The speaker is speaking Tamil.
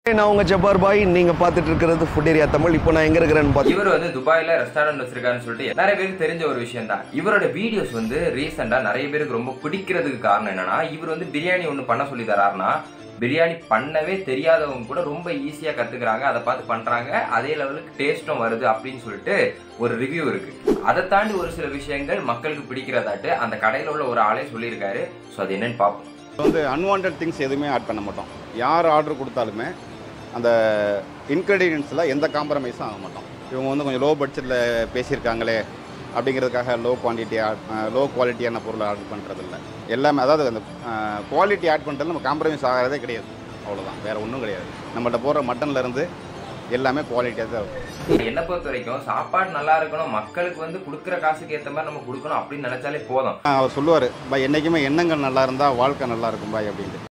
நான் உங்க ஜப்பார் பாய் நீங்க பார்த்துட்டு இருக்கிறது ஃபுட் ஏரியா தமிழ் இப்போ நான் எங்க இருக்கிறேன்னு பார்த்து இவர் வந்து துபாயில ரெஸ்டாரண்ட் வச்சிருக்காருன்னு சொல்லிட்டு நிறைய பேருக்கு தெரிஞ்ச ஒரு விஷயம் தான் இவரோட வீடியோஸ் வந்து ரீசெண்டா நிறைய பேருக்கு ரொம்ப பிடிக்கிறதுக்கு காரணம் என்னன்னா இவர் வந்து பிரியாணி ஒன்று பண்ண சொல்லி தராருன்னா பிரியாணி பண்ணவே தெரியாதவங்க கூட ரொம்ப ஈஸியா கத்துக்கிறாங்க அதை பார்த்து பண்றாங்க அதே லெவலுக்கு டேஸ்ட்டும் வருது அப்படின்னு சொல்லிட்டு ஒரு ரிவ்யூ இருக்கு அதை தாண்டி ஒரு சில விஷயங்கள் மக்களுக்கு பிடிக்கிறதாட்டு அந்த கடையில உள்ள ஒரு ஆளே சொல்லியிருக்காரு ஸோ அது என்னன்னு பார்ப்போம் வந்து அன்வான்ட் திங்ஸ் எதுவுமே ஆட் பண்ண மாட்டோம் யார் ஆர்டர் கொடுத்தாலுமே அந்த இன்க்ரீடியன்ஸில் எந்த காம்ப்ரமைஸும் ஆக மாட்டோம் இவங்க வந்து கொஞ்சம் லோ பட்ஜெட்டில் பேசியிருக்காங்களே அப்படிங்கிறதுக்காக லோ குவான்டிட்டியாக லோ குவாலிட்டியான பொருளை ஆர்டர் பண்ணுறதில்ல எல்லாமே அதாவது அந்த குவாலிட்டி ஆட் பண்ணுறது நம்ம காம்ப்ரமைஸ் ஆகிறதே கிடையாது அவ்வளோதான் வேறு ஒன்றும் கிடையாது நம்மள்ட்ட போடுற மட்டன்லேருந்து எல்லாமே குவாலிட்டியாக தான் இருக்கும் என்னை பொறுத்த வரைக்கும் சாப்பாடு நல்லா இருக்கணும் மக்களுக்கு வந்து கொடுக்குற காசுக்கு ஏற்ற மாதிரி நம்ம கொடுக்கணும் அப்படின்னு நினைச்சாலே போதும் அவர் சொல்லுவார் பாய் என்றைக்குமே எண்ணங்கள் நல்லா இருந்தால் வாழ்க்கை நல்லா இருக்கும் பாய் அப்படின்ட்டு